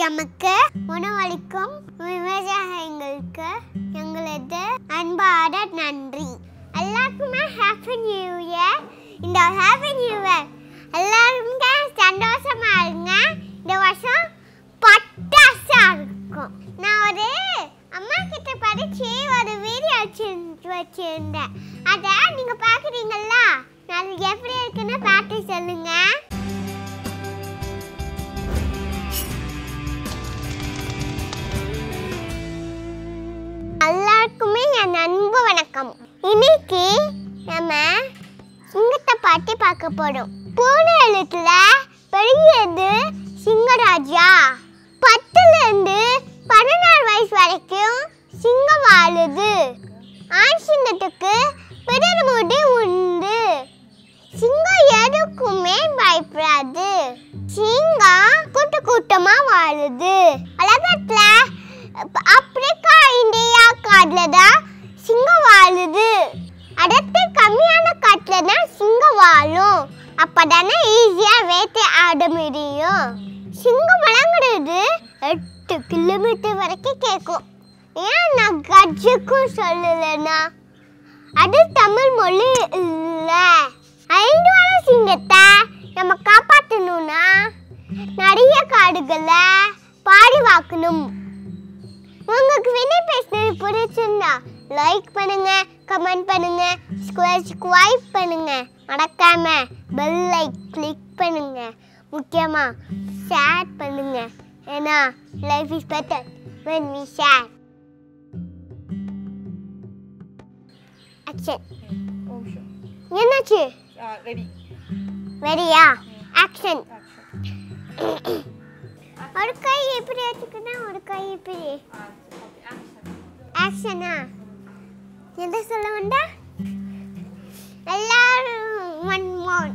எமக்கு உணவளிக்கும் விவசாயிகளுக்கு எங்களது அன்பான நன்றி எல்லாருக்குமே ஹாப்பி நியூ இயர் இந்த ஹாப்பி நியூ இயர் எல்லாருமே சந்தோஷமா இருங்க இந்த வருஷம் பட்டாசா இருக்கும் நான் ஒரு அம்மா கிட்ட படிச்சு ஒரு வீடியோ வச்சு வச்சிருந்தேன் அதை நீங்க பாக்குறீங்களா நான் எப்படி இருக்குன்னு பார்த்து சொல்லுங்க எல்லாருக்குமே என் அன்பு வணக்கம் இன்னைக்கு நம்ம சிங்கத்தை பாட்டி பார்க்க போறோம் போன எழுத்துல பெரியது சிங்கராஜா பத்துல இருந்து பதினாறு வயசு வரைக்கும் சிங்கம் வாழுது ஆண் சிங்கத்துக்கு பிறர் முடி உண்டு சிங்கம் எதுக்குமே பயப்படாது சிங்கம் கூட்ட கூட்டமா வாழுது உலகத்துல அப்- ஆப்பிரிக்கா இந்தியா காட்டுல தான் சிங்கம் வாழுது அடுத்து கம்மியான காட்டுல தான் சிங்கம் வாழும் அப்பதானே ஈஸியா வேட்டை ஆட முடியும் சிங்கம் வழங்குறது எட்டு கிலோமீட்டர் வரைக்கும் கேட்கும் ஏன் நான் கட்ஜுக்கும் சொல்லலைன்னா அது தமிழ் மொழி இல்ல ஐந்து வர சிங்கத்தை நம்ம காப்பாற்றணும்னா நிறைய காடுகளை பாதுகாக்கணும் உங்களுக்கு வினய் பேசினது பிடிச்சிருந்தா லைக் பண்ணுங்க கமெண்ட் பண்ணுங்க ஸ்வைப் பண்ணுங்க மறக்காம பெல் லைக் கிளிக் பண்ணுங்க முக்கியமா ஷேர் பண்ணுங்க ஏன்னா life is better when we share action ocean என்னாச்சு ரெடி வெரியா ஆக்ஷன் ஒரு கை எப்படி வச்சுக்கணும் ஒரு கை இப்படி ஆக்ஷனா எந்த சொல்ல வேண்டாம்